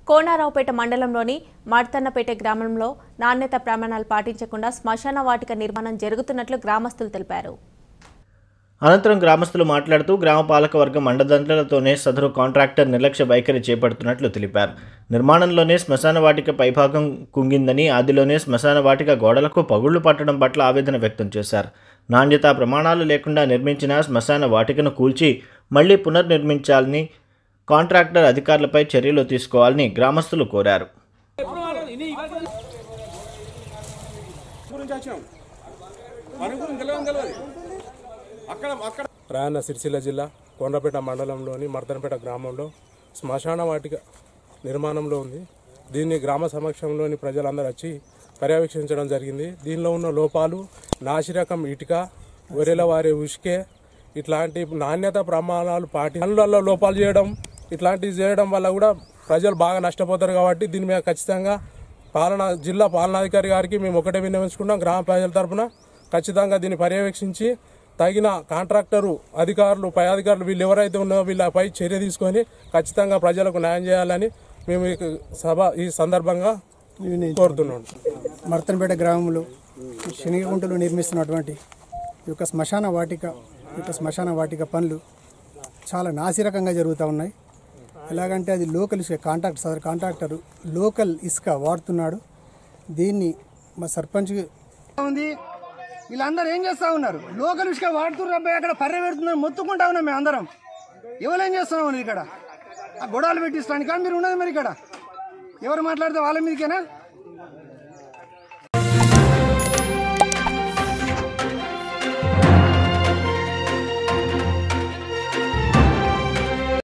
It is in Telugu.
కోనారావుపేట మండలంలోని మడ్తన్నపేట గ్రామంలో నాణ్యత ప్రమాణాలు పాటించకుండా శ్మశాన వాటిక నిర్మాణం జరుగుతున్నట్లు గ్రామస్తులు తెలిపారు అనంతరం గ్రామస్తులు మాట్లాడుతూ గ్రామ పాలక వర్గం అండదండలతోనే సదరు కాంట్రాక్టర్ నిర్లక్ష్య వైఖరి చేపడుతున్నట్లు తెలిపారు నిర్మాణంలోనే శ్మశాన వాటిక పైభాగం కుంగిందని ఆదిలోనే శ్మశాన వాటిక గోడలకు పగుళ్లు పట్టడం పట్ల ఆవేదన వ్యక్తం చేశారు నాణ్యతా ప్రమాణాలు లేకుండా నిర్మించిన శ్మశాన వాటికను కూల్చి మళ్లీ పునర్నిర్మించాలని కాంట్రాక్టర్ అధికారులపై చర్యలు తీసుకోవాలని గ్రామస్తులు కోరారు గురించి వచ్చినాం మన గురించి తెలియదు తెలియదు అక్కడ అక్కడ రాయన్న సిరిసిల్ల జిల్లా కొండపేట మండలంలోని మర్దనపేట గ్రామంలో శ్మశాన వాటిక నిర్మాణంలో ఉంది దీన్ని గ్రామ సమక్షంలోని ప్రజలందరూ వచ్చి పర్యవేక్షించడం జరిగింది దీనిలో ఉన్న లోపాలు నాసిరకం ఇటుక వరిల వారి ఉష్కే ఇట్లాంటి నాణ్యత ప్రమాణాలు పాటి పనులలో లోపాలు చేయడం ఇట్లాంటివి చేయడం వల్ల కూడా ప్రజలు బాగా నష్టపోతారు కాబట్టి దీని మీద ఖచ్చితంగా పాలనా జిల్లా పాలనాధికారి గారికి మేము ఒకటే విన్నవించుకున్నాం గ్రామ ప్రజల తరపున ఖచ్చితంగా దీన్ని పర్యవేక్షించి తగిన కాంట్రాక్టరు అధికారులు పై అధికారులు వీళ్ళు ఎవరైతే ఉన్నారో వీళ్ళపై చర్య తీసుకొని ఖచ్చితంగా ప్రజలకు న్యాయం చేయాలని మేము ఈ సభ ఈ సందర్భంగా కోరుతున్నాం మర్తనపేట గ్రామంలో శనగగుంటలో నిర్మిస్తున్నటువంటి ఈ యొక్క శ్మశాన వాటిక ఈ యొక్క శ్మశాన వాటిక పనులు చాలా నాసిరకంగా జరుగుతూ ఉన్నాయి ఎలాగంటే అది లోకల్ ఇసుక కాంట్రాక్ట్ సార్ కాంట్రాక్టర్ లోకల్ ఇసుక వాడుతున్నాడు దీన్ని మా సర్పంచ్ ఉంది వీళ్ళందరూ ఏం చేస్తూ ఉన్నారు లోకల్ ఇసుక వాడుతున్నారు అబ్బాయి అక్కడ పర్రె పెడుతున్నారు మొత్తుకుంటా ఉన్నాం మేము అందరం ఎవరు ఏం చేస్తున్నాం ఇక్కడ ఆ గొడవలు పెట్టిస్తానికి మీరు ఉన్నది మరి ఇక్కడ ఎవరు మాట్లాడితే వాళ్ళ మీదకేనా